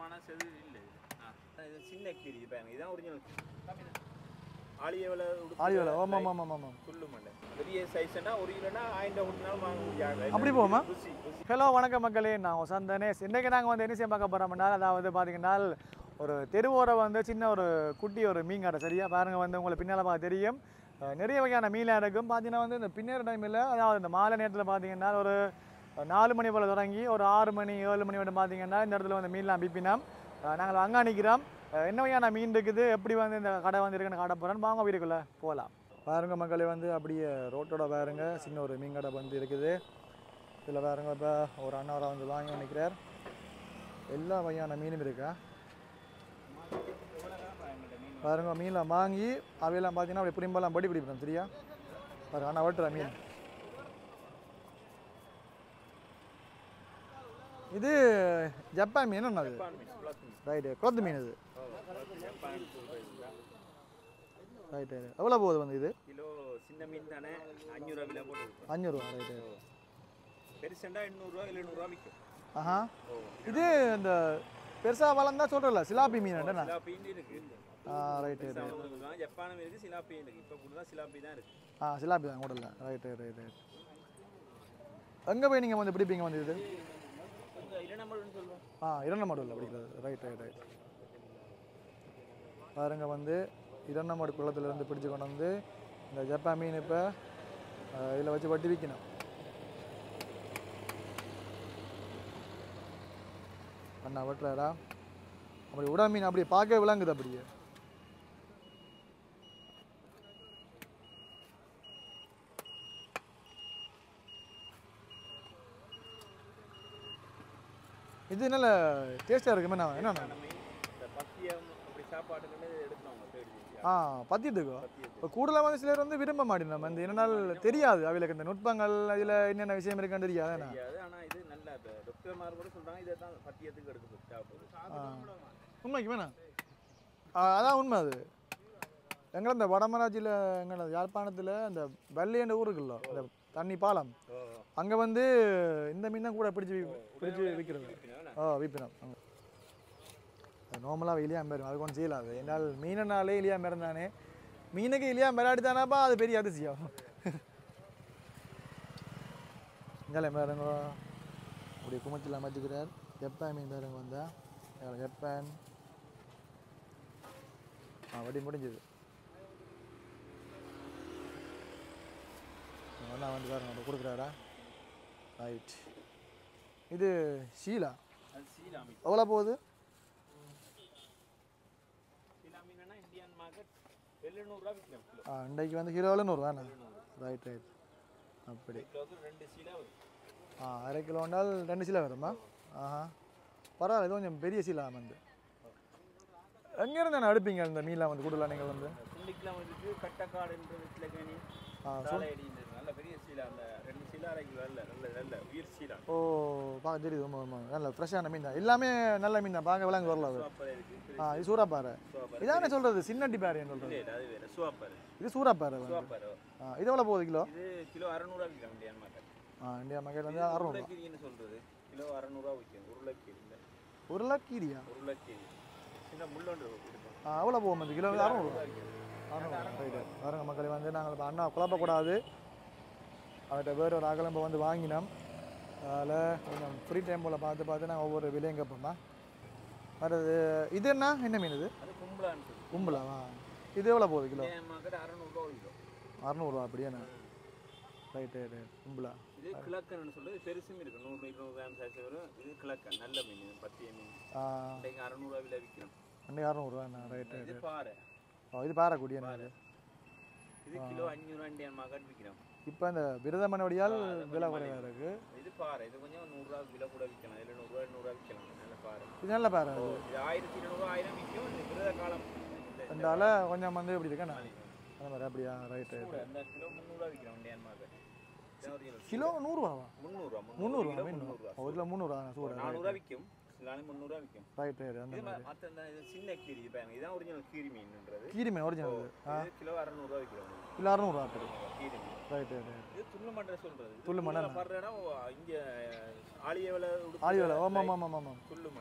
ஆனால் செது இல்லை இது சின்ன கீரி பாருங்க இதுதான் ஒரிஜினல் ஆலியவில் ஆலியோல ஆமாம் ஆமாம் ஆமாம் ஆமாம் சொல்லு மாட்டேன் பெரிய சைஸ்னா ஒரு கிலோனா ஆயிரம் கொடுத்தாலும் வாங்க முடியாது அப்படி போகுமா? ருசி ருசி ஹலோ வணக்கம் மக்களே நான் சந்தனேஷ் இன்றைக்கி நாங்கள் வந்து என்ன செய்ய பார்க்க போகிறோம்னா அதாவது பார்த்தீங்கன்னா ஒரு தெருவோர வந்து சின்ன ஒரு குட்டி ஒரு மீன் கடை சரியா பாருங்கள் வந்து உங்களுக்கு பின்னால் பார்க்க தெரியும் அஹ் நிறைய வகையான மீனாக இருக்கும் பார்த்தீங்கன்னா வந்து இந்த பின்னர் டைமில் அதாவது இந்த மாலை நேரத்தில் பார்த்தீங்கன்னா ஒரு நாலு மணி போல் தொடங்கி ஒரு ஆறு மணி ஏழு மணி வரை பார்த்தீங்கன்னா இந்த இடத்துல வந்து மீன்லாம் பிப்பினோம் நாங்கள் அங்கே நிற்கிறோம் என்ன வகையான மீன் இருக்குது எப்படி வந்து இந்த கடை வந்து இருக்குன்னு கடை போகிறோன்னு வாங்க வீட்டுக்குள்ளே போகலாம் பாருங்க மக்களே வந்து அப்படியே ரோட்டோட பாருங்க சின்ன ஒரு மீன் கடை வந்து இருக்குது இதில் பாருங்க இப்போ ஒரு அண்ணாவரை வந்து வாங்கி நிற்கிறார் எல்லா வகையான மீனும் இருக்கா பாருங்க மீன்லாம் வாங்கி அவையெல்லாம் பார்த்தீங்கன்னா அப்படி புரிம்பெல்லாம் படி பிடிப்போம் சரியா பாருங்க அண்ணா வெட்டுற மீன் இது ஜப்பான் மீன் என்ன அது ரைட்டு குளத்து மீன் இது ரைட் ரைட் எவ்வளோ போகுது வந்து இது கிலோ சின்ன மீன் தானே அஞ்சூறுவா விலை போட்டு விற்போம். அஞ்சூறுவா ரைட்டு பெருசுண்டா எண்ணூறுரூவா எழுநூறுவா விற்கும் ஆஹா ஓ இது இந்த பெருசாக வளர்ந்தா சொல்கிறல சிலாப்பி மீன் என்ன சிலாப்பின்னு இருக்கு ஆ ரைட் ரைட் பெருசா ஒண்ணு இருக்கலாம். ஜப்பானும் இருக்கு சிலாப்பியும் இருக்கு இப்போ கூட சிலாப்பி தான் இருக்கு ஆ சிலாப்பி தான் கூடல ரைட் ரைட் ரைட் ரைட் எங்கே போய் நீங்கள் வந்து பிடிப்பீங்க வந்து இது இந்த இரணமல்னு சொல்லுவோம் ஆ இரண்டமாடுல பிடிக்கிறது ரைட் ரைட் ரைட் பாருங்க வந்து இரண்டமாடு குளத்துலேருந்து பிடிச்சு கொண்டு வந்து இந்த ஜப்பான் மீன் இப்போ இதில் வச்சு வட்டி விற்கணும் அண்ணா வெட்டுறாரா அப்படி உடா மீன் அப்படியே பார்க்க விளங்குது அப்படியே இது நல்ல டேஸ்ட்டாக இருக்குமே நான் என்ன மீன் இந்த பத்தியம் அப்படி சாப்பாட்டுக்குன்னு எடுத்தவங்க தேடி தேடி. ஆ பத்தியத்துக்கோ பத்தியத்து இப்போ கூடுதலாக வந்து சிலர் வந்து விரும்ப மாட்டேன் நம்ம இந்த என்னனால் தெரியாது அவைகளுக்கு இந்த நுட்பங்கள் இதில் என்னென்ன விஷயம் இருக்குன்னு தெரியாது என்ன தெரியாது ஆனால் இது நல்லா இப்போ டாக்டர்மார் கூட சொல்கிறாங்க இதை தான் பத்தியத்துக்கு எடுத்து சாப்பிடுது உண்மைக்கு வேணாம் ஆ, அதான் உண்மை அது எங்களை இந்த வடமராட்சியில் எங்களை யாழ்ப்பாணத்தில் அந்த வெள்ளையண்ட ஊர் இருக்குல்ல இந்த தண்ணி பாலம் ஓ அங்கே வந்து இந்த மீன் தான் கூட பிடிச்சி பிடிச்சி விற்கிறது ஓ விற்பினம் நார்மலாக இலியா மேரும் அது கொஞ்சம் செய்யலாது என்னால் மீனனாலே இலியா மேரம் தானே மீனுக்கு இலியா மேராடி தானாப்பா அது பெரிய அதிசயம் இங்கே மேரங்க அப்படி குமத்தில் அமைச்சுக்கிறார் ஜப்பான் மீன் மேரங்க வந்தா எவ்வளோ ஜப்பான் ஆ வடி முடிஞ்சது அண்ணா வந்து பாருங்க அப்போ கொடுக்குறாரா ரைட் இது ஷீலா அது சீலா மீன் எவ்வளோ போகுது சீலா மீன்னா இந்தியன் மார்க்கெட் எழுநூறுவா விற்கலாம் கிலோ ஆ இன்றைக்கு வந்து கிலோவில் நூறு வேணா ரைட் ரைட் அப்படி கிலோவுக்கு ரெண்டு சீலா வரும் ஆ அரை கிலோ வந்தால் ரெண்டு சீலா வருமா ஆஹா பரவாயில்ல இது கொஞ்சம் பெரிய சீலா வந்து எங்கேருந்து நான் எடுப்பீங்க இந்த மீன்லாம் வந்து கூடுதலாக நீங்கள் வந்து சுண்டிக்கலாம் இருக்கு கட்டக்காடுன்ற வீட்டில் கேணி ஆ சாலையடின்றது நல்ல பெரிய சீலா அந்த ரெண்டு சீலா அரை கிலோ நல்ல நல்ல நல்ல உயிர் சீலா ஓ பார்க்க தெரியுது ரொம்ப ரொம்ப நல்ல ஃப்ரெஷ்ஷான மீன் தான் எல்லாமே நல்ல மீன் தான் பார்க்க விளங்கு வரல அது சுவாப்பரை இருக்கு ஆ இது சூறாப்பாறை சுவாப்பரை இதானே சொல்கிறது சின்னட்டி பாறைன்னு சொல்கிறது இல்லை அது வேறு சுவாப்பரை இது சூறாப்பாறை வந்து சுவாப்பரை ஆ இது எவ்வளோ போகுது கிலோ இது கிலோ அறநூறுவா விற்கலாம் இந்தியன் மார்க்கெட் ஆ இந்தியா மக்கள் வந்து அறுநூறுவா உருளைக்கீரின்னு சொல்றது கிலோ அறநூறுவா விற்கும் உருளைக்கீரி இல்லை உருளைக்கீரியா உருளைக்கீரி சின்ன முள்ளொன்று இருக்கும் ஆ எவ்வளோ போகும் அந்த கிலோ அறுநூறுவா அறுநூறுவா ரைட்டு பாருங்க மக்களை வந்து நாங்கள் இப்போ அண்ணா குழப்பக்கூடாது அவர்கிட்ட வேற ஒரு அகலம்பை வந்து வாங்கினோம் அதில் கொஞ்சம் ஃப்ரீ டைம் போல் பார்த்து பார்த்து நாங்கள் ஒவ்வொரு விலையும் கேட்போம்மா அடுத்து இது என்ன என்ன மீன் இது அது கும்பலான்னு சொல்லி கும்பலாவா இது எவ்வளோ போகுது கிலோ இந்தியன் மார்க்கெட் அறநூறுவா ஒரு கிலோ அறநூறுவா அப்படியே ரைட்டு ரைட்டு கும்பலா இது கிழக்கன்னு சொல்றது பெருசும் இருக்கு நூறு இருநூறு கிராம் சைஸ் வரும் இது கிழக்கன் நல்ல மீன் இது பத்திய மீன் ஆ இன்றைக்கு அறநூறுவா விலை விற்கிறோம் அன்றைக்கு அறநூறுவா என்ன ரைட்டு இது ரைட்டு பாறை ஓ இது பாறைக்குடி என்ன இது இது கிலோ அஞ்சூறு இந்தியன் மார்க்கெட் விற்கிறோம் இப்போ இந்த விரதமனோடியால் விலை குறைவாக இருக்குது இது பாறை இது கொஞ்சம் நூறுரூவா கிலோ கூட விற்கலாம் இல்லை நூறுரூவா நூறுரூவா விற்கலாம் நல்ல பாறை இது நல்ல பாறை ஓ, இது ஆயிரத்தி இருநூறுவா ஆயிரம் விற்கும் இந்த விரத காலம் இந்த- இந்த ரெண்டால கொஞ்சம் வந்து எப்படி இருக்கேன் அந்த மாதிரி அப்படியா ரைட் ரைட் கூட இந்த கிலோ முந்நூறுரூவா விற்கிறோம் இந்தியன் மார்க்கெட் கிலோ நூறுரூவாவா முந்நூறுரூவா முந்நூறுவா கிலோ மீன் முந்நூறுரூவா ஒரு கிலோ முந்நூறுவா சூட நானூறுரூவா விற்கும் சில நாள் முந்நூறுரூவா விற்கும் ரைட் ரைட் அந்த இது மாதிரி ம- மத்த இந்த இது சின்ன கீரி இது பாருங்க இதான் ஒரிஜினல் கீரி மீன்ன்றது கீரி மீன் ஒரிஜினல் இது கிலோ அறநூறுவா விற்கிறோம் இல்லை அறுநூறுவா அப்படி கீரி மீன் ரைட் ரைட் ரைட் இது துள்ளு மண்டை சொல்றது துள்ளு மண்டை. படுற இடம் இங்க ஆலியவில் ஆலியோல ஆமாம் ஆமாம் ஆமாம் ஆமாம் துள்ளு மண்டை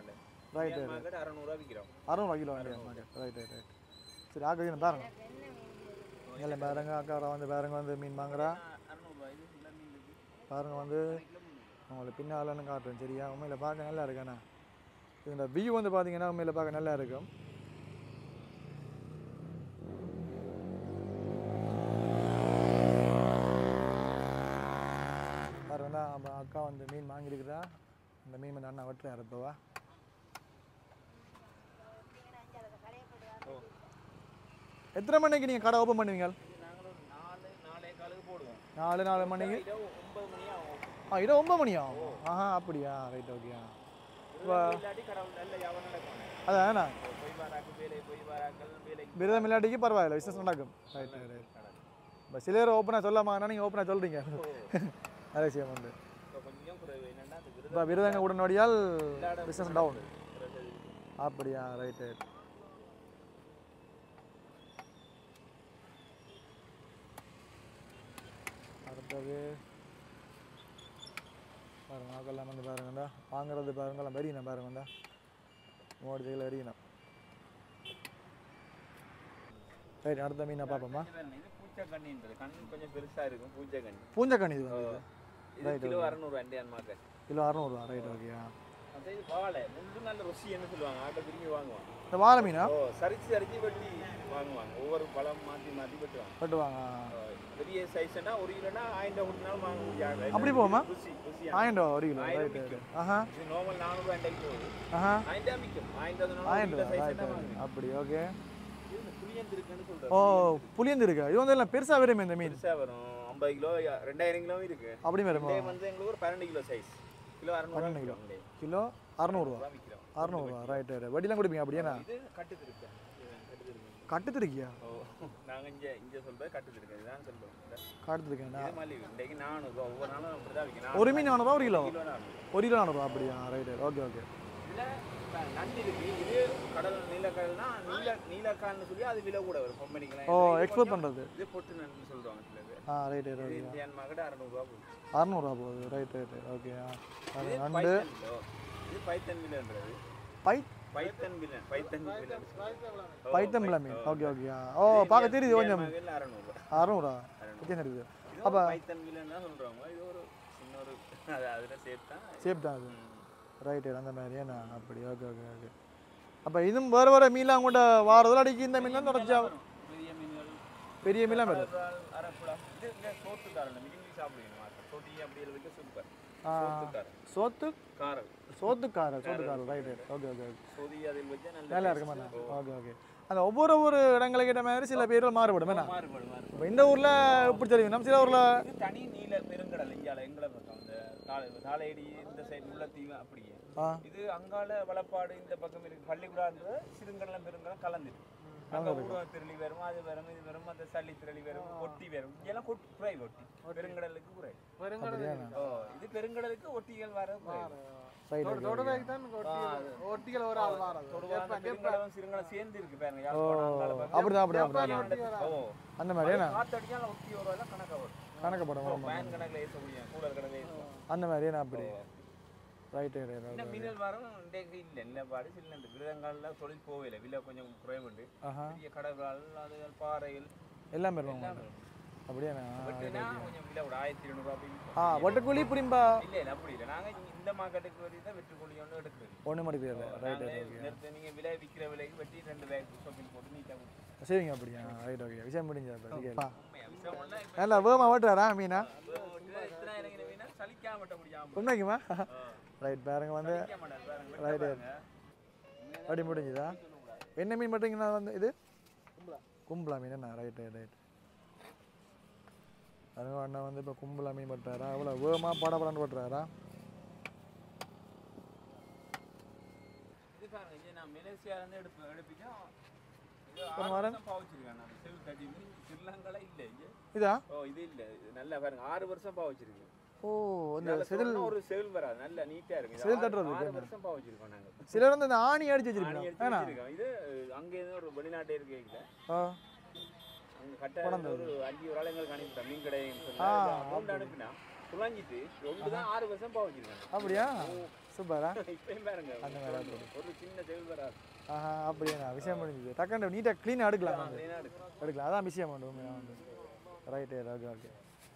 Right, இந்தியன் மார்க்கெட் அறநூறுவா விற்கிறோம் அறுநூறுவா kilo Indian market right right right சரி ஆக்கு பாருங்க இல்லை பாருங்க அக்கா வந்து பாருங்க வந்து மீன் வாங்குறா அறநூறுவா இது இந்த மீன் இருக்கு பாருங்க வந்து கிலோ முந்நூறு உங்களுக்கு பின்னாலன்னு காட்டுறேன் சரியா உண்மையில் பார்க்க நல்லா இருக்கேண்ணா இந்த வியூ வந்து பார்த்தீங்கன்னா உண்மையில் பார்க்க நல்லா இருக்கும் பாருங்கண்ணா நம்ம அக்கா வந்து மீன் வாங்கியிருக்கிறா இந்த மீன் வந்து அண்ணா வெட்டுறாரு இப்போவா எத்தனை மணிக்கு நீங்கள் கடை ஓப்பன் பண்ணுவீங்க இது நாங்களும் ஒரு நாலு நாலே காலுக்கு போடுவோம் நாலு நாலு மணிக்கு இரவு ஒன்பது மணி ஆகும் ஆ இதோ ஒன்பது மணியா ஆஹா அப்படியா ரைட் ஓகேயா விரதம் இல்லாட்டி கடவுள் நல்ல வியாபாரம் நடக்கும் அதாண்ணா போய் வாராக்கள் வேலை போய் வாராக்கள் வேலைக்கு விரதம் இல்லாட்டிக்கு பரவாயில்ல பிஸ்னஸ் நடக்கும் ரைட் ரைட் ரைட் இப்போ சிலர் ஓப்பனாக சொல்லாமாங்கன்னா நீங்கள் ஓப்பனாக சொல்கிறீங்க நல்ல விஷயம் வந்து இப்போ கொஞ்சம் குறைவு என்னன்னா அந்த இப்போ விரதங்க உடனடியால் விரதம் பிஸ்னஸ் டவுன் விரதம் இருக்கு. அப்படியா ரைட் ரைட் அடுத்தது பாருங்க ஆக்கெல்லாம் வந்து பாருங்கண்டா வாங்குறது பாருங்கலாம் வெறியணும் பாருங்கண்டா மூவடிச்சுகள் வெறியணும் ரைட் அடுத்த மீனை பார்ப்போமா இது பாருங்க, இது பூச்சக்கண்ணின்றது கண் கொஞ்சம் பெருசா இருக்கும் பூச்சக்கண்ணி பூஞ்சக்கண்ணி இது வந்து இது கிலோ அறநூறு அண்டியான் மார்க்கெட் கிலோ அறநூறுவா ரைட் ஓகேயா அது இது வாழை முள்ளு நல்ல ருசி என்ன சொல்லுவாங்க ஆட்டை விரும்பி வாங்குவாங்க இந்த வாழை மீனா ஓ சரிச்சு சரிச்சு வெட்டி வாங்குவாங்க ஒவ்வொரு பழம் மாற்றி மாற்றி வெட்டுவாங்க வெட்டுவாங்க ஓ, பெரிய சைஸ்னா ஒரு கிலோனா ஆயிரம் ரூபா கொடுத்தாலும் வாங்க முடியாது அப்படி போகுமா? ருசி ருசி ஆயிரம் ரூபா ஒரு கிலோ ஆயிரம் ரைட் ரைட் விற்கும். ஆஹா இது நார்மல் நானூறு அண்டைக்கு போகுது ஆஹா ஆயிரம் ரூபா விற்கும் ஆயிரம் ஆயிரம் ரூபா ரூபா சைஸ் ரைட் என்ன ரைட் வாங்குவீங்க அப்படி ஓகே இது இந்த புளியந்து இருக்குன்னு ஓ சொல்றேன் புளியந்து இருக்கா இது வந்து எல்லாம் பெருசாக வருமே இந்த மீன் பெருசா வரும் ஐம்பது கிலோ ரெண்டாயிரம் கிலோ இருக்கு அப்படி வருமா இதே வந்து எங்களுக்கு ஒரு பன்னெண்டு கிலோ சைஸ் கிலோ அறுநூறு பன்னெண்டு கிலோ. கிலோ கிலோ அறநூறுவா ரூபா விற்கிறோம் அறநூறுவா ரைட் ரைட் வட்டிலாம் கொடுப்பீங்க அப்படியாண்ணா இது கட்டு திருப்பேன் கட்டு திருப்பேன் கட்டுத்திருக்கியா ஓ நாங்க இங்க இங்க சொல்றது கட்டு திருக்கேன் இதுதான் சொல்றோம் இந்த- கட்டுத்திருக்கேண்ணா இது மாதிரி இன்றைக்கு நானூறுரூவா ஒவ்வொரு நாளும் அப்படிதான் விற்கிறேன் ஒரு மீன் நானூறுவா ஒரு கிலோ கிலோ நானூறு ஒரு கிலோ நானூறுவா அப்படியா ரைட் ரைட் ஓகே ஓகே இதுல இப்ப நண்டு இருக்கு இது கடல் நீலக்கடல்னா நீல நீலக்கால்னு சொல்லி அது விலை கூட வரும் கம்பெனிக்கெல்லாம் ஓ இது எக்ஸ்போர்ட் கொஞ்சம் பண்ணுறது இது பொட்டு நண்டுன்னு சொல்றாங்க சில பேர் ஆ ரைட் ரைட் இது ஓகே இந்தியன் மார்க்கெட் அறநூறுவா போகுது அறநூறுவா போகுது ரைட் ரைட் ஓகே இது நண்டு பைத்தன் கிலோ இது பைத்தன் விலைன்றது பை பைத்தன் விலை பைத்தன் விலை பைத்தம் மீன் ஓகே ஓகே ஓ பார்க்க தெரியுது கொஞ்சம் அறநூறுவா அறநூறுவா வித்தியாசம் இருக்குது இது ஒரு பைத்தன் விலைன்னு தான் சொல்றாங்க இது ஒரு சின்ன ஒரு அது அதில் சேர்த்தா சேஃப் தான் அது ரைட் ரைட் அந்த மாதிரி ஏண்ணா அப்படி ஓகே ஓகே ஓகே அப்போ இதுவும் வேறு வேறு மீன்லாம் கூட வாரதில் அடிக்கி இந்த மீன்லாம் தொடர்ச்சியா வரும். பெரிய மீன்கள் பெரிய மீன்லாம் வரும் இறால், அரப்புலா இது இந்த சோத்துக்காரன் விரும்பி சாப்பிடுவீங்க மாத்த சொட்டி அப்படி இருக்கிறதுக்கு சூப்பர் ஆ. சோத்துக்காரன் சோத்து காரல் சோத்துக்கார சோத்துக்கார right right okay okay okay சொதி அதில் வச்சா நல்ல நல்லா taste. இருக்குமா ஓ, ஓகே ஓகே அந்த ஒவ்வொரு ஒவ்வொரு இடங்களுக்கு ஏற்ற மாதிரி சில பேர்கள் மாறுபடும் என்ன மாறுபடும் மாறுபடும் இப்போ இந்த ஊரில் இப்படி தெரியும் நம்ம சில ஊரில் இது தனி நீல பெருங்கடல் இங்கால எங்களை பக்கம் இந்த தாளை தாளையடி இந்த சைடு முல்லைத்தீவு அப்படியே ஆ இது அங்கால வளப்பாடு இந்த பக்கம் இருக்கு பள்ளிக்கூடாது சிறுங்கடலம் பெருங்கடலம் கலந்துருக்கு அங்க ஊர்வம் திருளி வரும் அது வரும் இது வரும் அந்த சளி திருளி வரும் ஒட்டி வரும் இங்கெல்லாம் கொட்டி குறை ஒட்டி பெருங்கடலுக்கு குறை ஓ இது பெருங்கடலுக்கு ஒட்டிகள் வர குறை ரைட் ஒட்டிகள் ஒரு ஆள் வாரது தொடுவாங்க பெருங்கடலும் சிறுங்கடலும் சேர்ந்து இருக்கு பாருங்க யாழ்ப்பாணம் அங்கால பக்கம். அப்படிதான் அப்படி அப்படி ஓ அந்த மாதிரி என்ன காத்தடிச்சா ஒட்டி ஒரு வேலை கணக்கா வரும் கணக்கப்படும் ஆமாம் ஃபேன் கணக்குல ஏற்ற முடியும் கூலர் கணக்குல ஏற்றுவோம் அந்த மாதிரி என்ன அப்படி ரைட் ரைட் இந்த ரைட் மினல் வரும் இன்றைக்கு இல்லை இல்லை பாடு சின்ன விரதங்களில் தொழில் போகல விலை கொஞ்சம் குறைவுண்டு ஆஹா பெரிய கடல்கள் அது பாறைகள் எல்லாம் பெறுவாங்க எல்லாம் வரும். அப்படியாண்ணா வெட்டுனா கொஞ்சம் விலை ஒரு ஆயிரத்தி இருநூறுவா அப்படின்னு ஆ வட்டுக்குழி புரிம்பா இல்லை இல்லை அப்படி இல்லை நாங்கள் இந்த மார்க்கெட்டுக்கு வரி தான் வெட்டுக்கூலி ஒன்று எடுக்கிறது ஒன்று மணி பேர் ரைட் நாங்களே ரைட் ஓகே நிறுத்த நீங்கள் விலை விற்கிற விலைக்கு வெட்டி ரெண்டு பேக் ஷாப்பிங் போட்டு நீட்டாக கொடுத்து சரிங்க அப்படியா ரைட் ஓகே விஷயம் முடிஞ்சா உண்மையா விஷயம் ஒன்றா இப்போ நல்லா வேகமாக ஓட்டுறாரா மீனா இத்தனை இறங்கின மீனா சலிக்காம வெட்ட முடியாம உண்மைக்குமா ரைட் பாருங்க வந்து சலிக்க மாட்டார் பாருங்க Right, வெட்ட right. பாருங்க அப்படி முடிஞ்சுதா என்ன மீன் பண்ணுறீங்கன்னா வந்து இது கும்பலா மீன் என்ன ரைட் ரைட் ரைட் அதுவும் அண்ணா வந்து இப்போ கும்பலா மீன் பட்டுறாரா அவ்வளோ வேகமாக படப்படான்னு பட்டுறாரா இது பாருங்க இது நான் மலேசியால இருந்து எடுப்பேன் எடுப்பிக்கும் இது ஒரு ஆறு வாரம்? வருஷம் பாவச்சிருக்கேன் நான் செல் தட்டி ஸ்ரீலங்கால இல்ல இங்க இதா ஓ இது இல்ல இது நல்லா பாருங்க ஆறு வருஷம் பாவச்சிருக்கு ஓ இந்த செதில் ஒரு செவில் வராது நல்ல நீட்டா இருக்கு இது செதில் ஆறு- தட்டுறது ஆறு இருக்கு. வருஷம் பாவச்சிருக்கோம் நாங்க சிலர் வந்து இந்த ஆணி அடிச்சு ஆணி வச்சிருக்கோம் அடிச்சு ஏன்னா வச்சிருக்கோம். இது அங்க இருந்து ஒரு வெளிநாட்டே இருக்கீங்கள ஆ அங்க கட்ட ஒரு அஞ்சு ஒரு ஆளுங்களுக்கு அனுப்பிட்டேன் மீன் கடைன்னு ஆ, சொல்லி அமௌண்ட் அனுப்பினா குழஞ்சிட்டு ஒன்று தான் ஆறு வருஷம் பாவச்சிருக்காங்க அப்படியா சூப்பரா இப்பயும் பாருங்க அந்த மாதிரி தான் ஒரு சின்ன செவில் வராது ஆஹா அப்படியா விஷயம் முடிஞ்சுது டக்குன்னு நீட்டாக க்ளீனாக எடுக்கலாம் வந்து clean ஆ எடுக்கும். எடுக்கலாம் அதான் விஷயம் உண்டு உண்மையாக வந்து ரைட்டு ஓகே ஓகே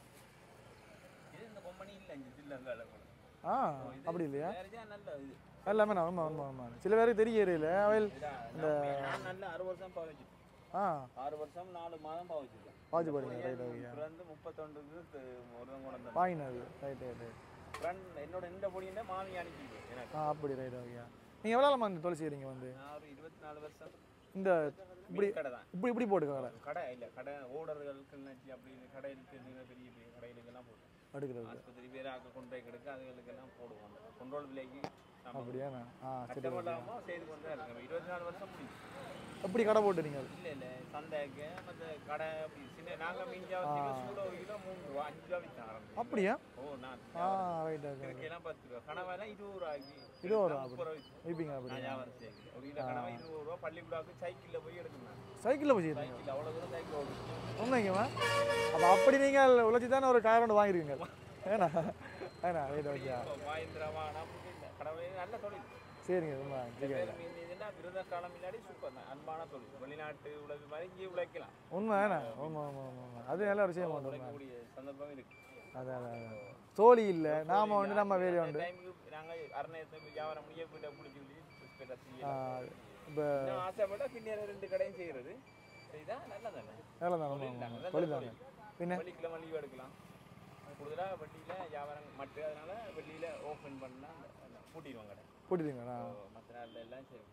இது இந்த பொம்மணி இல்லை இங்க சில்லங்கால ஆ அப்படி இல்லையா வேறஜா நல்ல இது எல்லாமே நான் உண்மை உண்மை உண்மை சில பேருக்கு தெரிய ஏரியல அவையில் இதான் நான் நல்ல ஆறு வருஷம் பாவிச்சிட்டேன் ஆ ஆறு வருஷம் நாலு மாதம் பாவிச்சிட்டேன் வாட்ச் போடுங்க ரைட் ஓகே பிறந்து முப்பத்தொண்டுக்கு ஒரு கொண்டு வாங்கினது ரைட் ரைட் ரைட் ஃப்ரெண்ட் என்னோட இந்த பொடியில மாமி அனுப்பிது எனக்கு ஆ அப்படி ரைட் ஓகே நீங்கள் எவ்வளோ வந்து தொலை செய்கிறீங்க வந்து நான் ஒரு இருபத்தி நாலு வருஷம் இந்த இப்படி மீன் கடை தான் இப்படி இப்படி போட்டுக்கோங்க கடை இல்லை கடை ஓடர்களுக்கு என்னாச்சு அப்படி கடையில் தெரிஞ்ச பெரிய பெரிய கடைகளுக்கெல்லாம் போடுவோம் எடுக்கிறது ஆஸ்பத்திரி பேர் ஆக்க கொண்டு போய் கிடக்கு அதுகளுக்கெல்லாம் போடுவோம் கண்ட்ரோல் விலைக்கு நம்ம அப்படியாண்ணா ஆ சரி கஷ்டப்படாம செய்து கொண்டு தான் இருக்கோம் இருபத்தி நாலு வருஷம் முடியும் எப்படி கடை போட்டுறீங்க இல்லை இல்லை சந்தைக்கு மற்ற கடை அப்படி சின்ன நாங்கள் மீஞ்சாவது சூட ஒரு கிலோ மூணு ரூபா அஞ்சு ரூபா விற்று ஆரம்பிச்சோம் அப்படியா ஓ நான் ஆ ரைட் ஓகே கிழக்கெல்லாம் பத்து ரூபா கனவெல்லாம் இருபது ரூபாய்க்கு இருபது ரூபா முப்பது ரூபா விற்று வைப்பீங்க அப்படி நான் வியாபாரம் செய்யுது ஒரு கிலோ கனவை இருபது ரூபா பள்ளிக்கூடாக்கு சைக்கிளில் போய் எடுக்கணும் சைக்கிளில் போய் செய்கிறீங்க சைக்கிள் அவ்வளோ தூரம் சைக்கிள் ஓடும் உண்மைங்கம்மா அப்போ அப்படி நீங்கள் உழைச்சி தானே ஒரு கார் ஒன்று வாங்கிருக்கீங்க ஏண்ணா ஏண்ணா ரைட் ஓகே மஹிந்திரா வாகனம் அப்படி இல்லை கடவுளே நல்ல தொழில் சரிங்க ரொம்ப சரி பேர் மீன் இதுன்னா விருத காலம் முன்னாடி சூப்பர் தான் அன்பான தொழில் வெளிநாட்டு உழைப்பு மாதிரி இங்கே உழைக்கலாம் உண்மை ஏண்ணா உண்மை உண்மை உண்மை உண்மை அது நல்ல ஒரு விஷயம் உண்டு உண்மை உழைக்கக்கூடிய சந்தர்ப்பம் இருக்கு அதான் அதான் அதான். சோழி இல்லை நாம வந்து நம்ம வேலையை உண்டு டைமுக்கு நாங்கள் அரணயத்தை வியாபாரம் முடிய போயிட்டு பிடிச்சி ஆ, பிடிச்சி இப்போ நான் ஆசைப்பட்டா பின்னர் ரெண்டு கடையும் செய்யறது செய்தா நல்லதானே வேலை தான் உண்மை உண்மை தொழில் தானே பின்ன வெள்ளிக்கிழமை லீவ் எடுக்கலாம் கூடுதலாக வண்டியில் வியாபாரம் மட்டும் அதனால வெள்ளியில் ஓப்பன் பண்ணால் பூட்டிடுவோம் கடை கூட்டிட்டீங்களா மற்ற நாளில் எல்லாம் செய்வோம்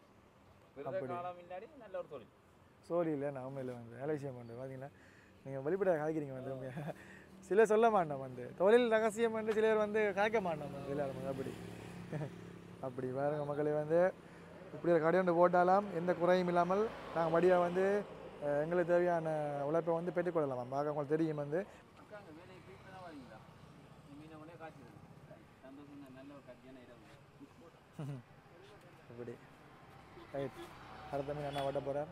விருத காலம் முன்னாடி நல்ல ஒரு தொழில் சோழி இல்லை நான் உண்மையில் வந்து நல்ல விஷயம் உண்டு பார்த்தீங்களா நீங்கள் வெளிப்பட காய்க்கிறீங்க வந்து உண்மையா சிலர் சொல்ல மாட்டோம் வந்து தொழில் ரகசியம் வந்து சிலர் வந்து காய்க்க மாட்டோம் வந்து எல்லாரும் வந்து அப்படி அப்படி பாருங்க மக்களே வந்து இப்படி ஒரு கடை ஒன்று போட்டாலாம் எந்த குறையும் இல்லாமல் நாங்கள் வடியாக வந்து அஹ், எங்களுக்கு தேவையான உழைப்பை வந்து பெற்றுக்கொள்ளலாம் பார்க்க உங்களுக்கு தெரியும் வந்து அக்கா அங்கே வேலையை போய் தான் வரீங்களா மீனை உடனே காய்ச்சிடுது சந்தோஷம் தான் நல்ல ஒரு கட்டியான இரவு இப்படி ரைட் அடுத்த மீன் என்ன ஓட்ட போகிறேன்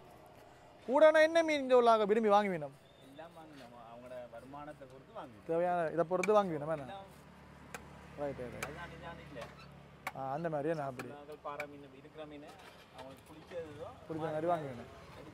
கூடனா என்ன மீன் இந்த உள்ளாக விரும்பி வாங்கி வேணும் எல்லாம் வாங்கணும் அவங்களோட வருமானத்தை பொறுத்து வாங்கணும் தேவையான இதை பொறுத்து வாங்கி வேணும் என்ன எல்லாம் ரைட் ரைட் அதுதான் இதுதான் இல்லை ஆ அந்த மாதிரியே நான் அப்படி நாங்கள் பாறை மீன் இருக்கிற மீன் அவங்களுக்கு பிடிச்சதோ பிடிச்ச மாதிரி வாங்கி வேணும்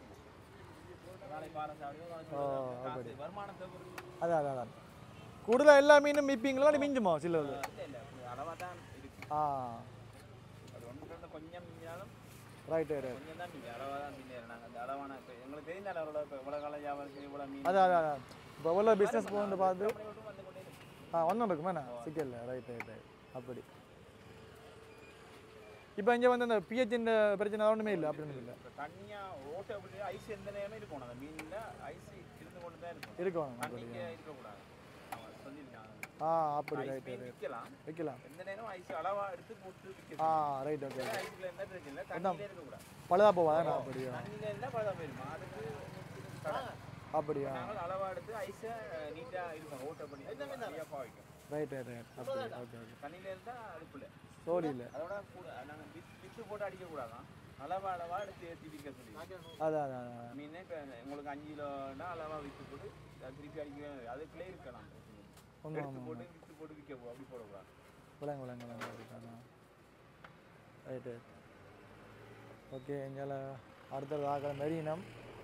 நாளைக்கு பாறை சாப்பிடுவோம் ஓ, காசு வருமானத்தை பொறுத்து அதான் அதான் அதான் கூடுதலாக எல்லா மீனும் மிப்பிங்களா இல்லை மிஞ்சுமா சில இல்லை இல்லை அளவாக தான் இருக்கு ஆ அது ஒன்று ரெண்டு கொஞ்சம் மிஞ்சாலும் ரைட் ரைட் கொஞ்சம் தான் மிஞ்சும் அளவாக தான் மிஞ்சாரு நாங்கள் அந்த அளவான இப்போ எங்களுக்கு தெரிந்த அளவில் இப்போ இவ்வளோ காலம் வியாபாரத்துக்கு இவ்வளோ மீன் அதான் அதான் அதான் இப்போ எவ்வளோ பிஸ்னஸ் போகுது பார்த்து அப்படி விட்டு வந்து கொண்டே இருக்கு. ஆ ஒன்றும் இருக்குமாண்ணா சிக்கல் ரைட் ரைட் ரைட் அப்படி இப்போ இங்கே வந்து அந்த பிஹெச் இந்த பிரச்சனை ஒன்றுமே இல்லை அப்படின்னு இல்லை இப்போ தண்ணியாக ஓட்டை அப்படி ஐஸ் எந்த நேரமே இருக்கும் அந்த மீனில் ஐஸ் இருந்து கொண்டு தான் இருக்கும் இருக்கும் அப்படி தண்ணிக்கு இருக்கக்கூடாது அவன் சொல்லியிருக்காங்க ஆ அப்படி ஐஸ் ரைட் மீன் ரைட் விற்கலாம் வைக்கலாம் எந்த நேரம் ஐஸ் அளவாக எடுத்து போட்டு ஆ விற்கலாம் ரைட் ஓகே ஐஸில் எந்த பிரச்சனை இல்லை தண்ணியிலே இருக்கக்கூடாது பழுதா போவாதா அப்படியா தண்ணியில் இருந்தால் பழுதா போயிருமா அதுக்கு கடை. அப்படியா நாங்கள் அளவாக எடுத்து ஐஸை நீட்டாக இருக்கும் ஓட்டை பண்ணி சரியாக பாவிக்கும் ரைட் ரைட் ரைட் அப்படி ஓகே ஓகே தண்ணியில் இருந்தால் அதுக்குள்ள சோழி இல்லை அதோட கூட நாங்கள் வித்து போட்டு அடிக்கக்கூடாதான் அளவா அளவா எடுத்து ஏற்றி விற்க சொல்லி அதான் அதான் அதான். மீன் இப்போ உங்களுக்கு அஞ்சு கிலோனா அளவா விற்று போட்டு அது திருப்பி அடிக்க அதுக்குள்ளே இருக்கலாம் உண்மை எடுத்து உண்மை போட்டு விற்று போட்டு விற்க போ- அப்படி போடக்கூடாது விளங்க விளங்க விளங்க ரைட்டு ஓகே எங்கால அடுத்தது ஆக்கிற மெரினம்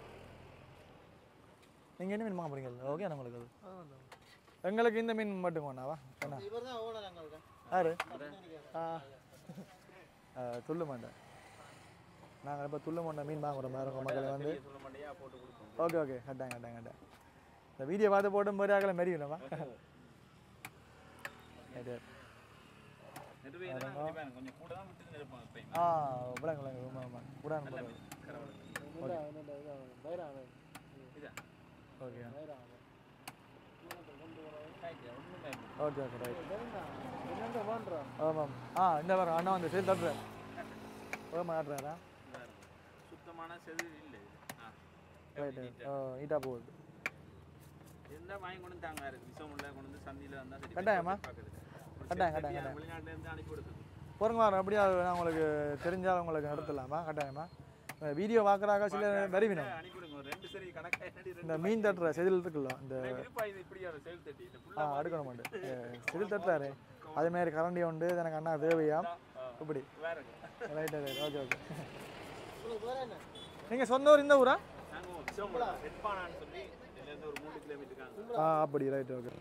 நீங்கள் என்ன மீன் வாங்க போறீங்க ஓகே உங்களுக்கு அது எங்களுக்கு இந்த மீன் மட்டும் வேணாவா என்ன இவர் தான் ஓனர் எங்களுக்கு யாரு ஆ ஆ, துள்ளு மாட்டேன் நாங்கள் இப்போ துள்ளு மாட்டேன் மீன் வாங்குறோம் பாருங்க மக்களை வந்து பெரிய சொல்ல மாட்டேயா போட்டு கொடுப்போம் ஓகே ஓகே கட்டாங்க கட்டாங்க கட்டாங்க இந்த வீடியோ பார்த்து போட்டும் போது ஆகல மெரிவினவா ரைட்டு நெடுவே கொஞ்சம் கூட தான் விட்டு இருப்பாங்க எப்பயுமே ஆ விளங்க விளங்க ஆமாம் ஆமாம் உடான் நல்ல போடுறோம் மீன் கரவலை என்னடா என்னடா இது வைரம் இதா ஓகே வைரம் ஆயிட்டு ஒன்றுமே ஓகே ஓகே ரைட் என்னென்ன பண்ணுறோம் ஆமாம் ஆ இந்த வர அண்ணா வந்து சரி தட்டுறேன் ஓகே ஆடுறாரா சுத்தமான செது இல்லை இது ஆ ரைட்டு ஓ நீட்டாக போகுது இருந்தால் வாங்கி கொண்டு வந்து தாங்க இருக்கு விஷம் உள்ள கொண்டு வந்து சந்தையில் வந்தால் சரி கட்டாயமா? பார்க்குறது கட்டாயம், கட்டாயம், வெளிநாட்டுல இருந்து அனுப்பி கொடுக்குது பொறுங்க வரோம் அப்படியே அது நான் உங்களுக்கு தெரிஞ்சால் உங்களுக்கு நடத்தலாமா கட்டாயமா வீடியோ பார்க்குறாங்க சில வருவினம் அனுப்பி கொடுங்க ஒரு ரெண்டு சரி கணக்காக என்னடி இந்த ரெண்டு மீன் தட்டுற செதில் இருக்குல்ல இந்த விருப்பா இது இப்படி ஒரு செயல் தட்டி இந்த ஆ ஃபுல்லாக அடுக்கணும் மாட்டேன் செதில் தட்டுறாரு அதே மாதிரி கரண்டி உண்டு இது எனக்கு அண்ணா தேவையாம் ஆ, இப்படி வேற ரைட் ரைட் ஓகே ஓகே உங்களுக்கு வேற என்ன நீங்கள் சொந்த ஊர் இந்த ஊரா நாங்க சிவம்பலம் ரெட்பானான்னு சொல்லி இதுல இருந்து ஒரு மூணு கிலோமீட்டர் இருக்காங்க ஆ அப்படி ரைட் ஓகே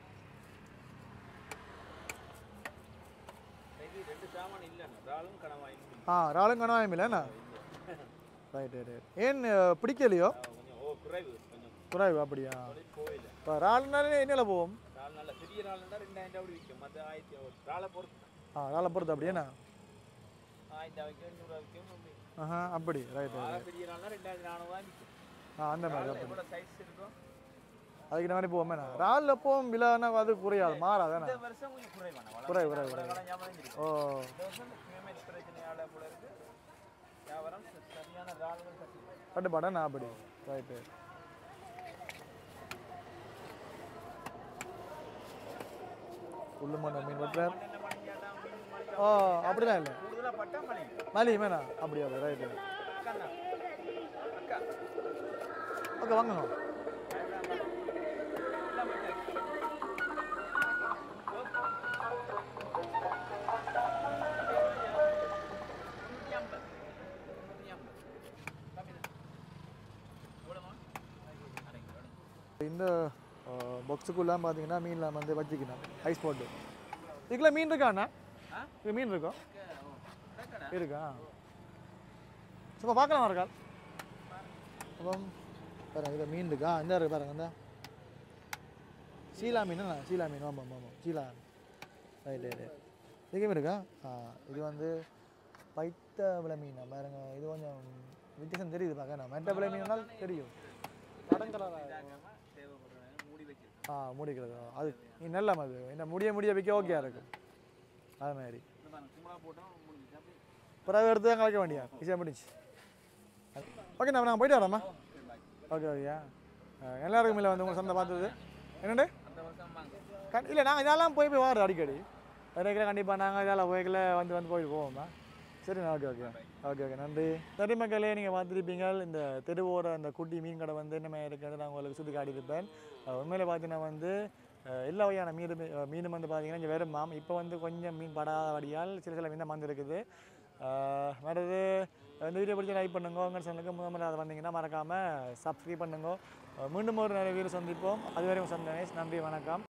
இது ரெண்டு சாமான் இல்லைண்ணா இறாலும் கனவாயும் ஆ ராளும் கணவாயமில்லைண்ணா ரைட் ரைட் ஏன் அஹ், பிடிக்கலையோ கொஞ்சம் ஓ குறைவு கொஞ்சம் குறைவு அப்படியா கோயில் இப்போ ராளுனாலே என்னல போவோம் நாலு நல்ல பெரிய நாள் இருந்தால் ரெண்டாயிரம் ரூபாய் விற்கும் மற்ற ஆயிரத்தி நாளை பொறுத்து ஆ ராளை பொறுத்து அப்படியேண்ணா ஆயிரத்தி விற்கும் எண்ணூறுவா விற்கும் அப்படி ஆஹா அப்படி ரைட் ரைட் ஆக பெரிய நாள்னா ரெண்டாயிரத்தி நானூறுவா விற்கும் ஆ அந்த மாதிரி நாலு அப்படி எவ்வளோ சைஸ் இருக்கும் அதுக்கு இந்த மாதிரி போவோமேண்ணா ராலில் போவோம் விழானா அது குறையாது மாறாதாண்ணா இந்த வருஷம் கொஞ்சம் குறைவான குறைவு, குறைவு, காலம் ஞாபகம் இருக்கு ஓ இந்த வருஷம் இந்த கிளைமேட் பிரச்சனையால போல இருக்கு வியாபாரம் ச- சரியான ராளுகள் கட்டி கட்டுப்பாடாண்ணா அப்படி ரைட்டு உள்ளு மண்ண மீன் வெட்டுறார் மண்ணெண்ணெய் மணிஞ்சாட்டா மீன் மணிஞ்சா ஓ அப்படிலாம் இல்லை கூடுதலாக பட்டா மணி மலி மேண்ணா அப்படி அப்படி ரைட்டு அக்கா அக்கா ஓகே வாங்க இந்த பாக்ஸுக்குள்ளே பார்த்தீங்கன்னா மீன்லாம் வந்து வச்சுக்கணும் ஐஸ் போட்டு இதுக்குள்ள மீன் இருக்காண்ணா இது மீன் இருக்கும் இருக்கா சும்மா பார்க்கலாம் இருக்கா அப்போ பாருங்க இதில் மீன் இருக்கா இந்த இருக்கு பாருங்க இந்த சீலா மீன் சீலா மீன் ஆமாம் ஆமாம் சீலா ரைட் ரைட் இதுக்குமே இருக்கா ஆ இது வந்து பைத்த விலை மீனா பாருங்க இது கொஞ்சம் வித்தியாசம் தெரியுது பார்க்க மெட்ட விலை மீனால் தெரியும் கடங்கலரா மூடி வச்சிருக்கேன் ஆ முடிக்கிறது அது நீ நல்ல அது என்ன முடிய முடிய வைக்க ஓகே இருக்கும் அது மாதிரி கும்பலா போட்டோம் முடிஞ்சிச்சு அப்படி பிறகு எடுத்து தான் கலைக்க வேண்டியா ஈஸியாக முடிச்சு ஓகே நான் நாங்கள் போயிட்டு வரோம்மா ஓகே ஓகேயா எல்லாருக்கும் இல்லை வந்து உங்கள் சொந்த பார்த்தது என்னண்டு அந்த வருஷம் வாங்க கண் இல்லை நாங்கள் இதெல்லாம் போய் போய் வரோம் அடிக்கடி வரைக்கிற கண்டிப்பாக நாங்கள் இதெல்லாம் போய்க்கல வந்து வந்து போயிட்டு போவோம்மா சரிண்ணா ஓகே ஓகே ஓகே ஓகே நன்றி சரி மக்களே நீங்கள் பார்த்துருப்பீங்க இந்த தெருவோர அந்த குட்டி மீன் கடை வந்து என்ன மாதிரி இருக்குன்னு நான் உங்களுக்கு சுற்றி காட்டியிருப்பேன் அஹ் உண்மையில பார்த்தீங்கன்னா வந்து அஹ் எல்லா வகையான மீன் மீன் வந்து பார்த்தீங்கன்னா இங்கே வெறும் மாம் இப்போ வந்து கொஞ்சம் மீன் படாதபடியால் சில சில மீன் தான் வந்து இருக்குது மறுது இந்த வீடியோ பிடிச்சி லைக் பண்ணுங்க உங்கள் சேனலுக்கு முதல் முறை வந்தீங்கன்னா மறக்காமல் சப்ஸ்கிரைப் பண்ணுங்க அஹ் மீண்டும் ஒரு நிறைய வீடு சந்திப்போம் அதுவரையும் சந்தனேஷ் நன்றி வணக்கம்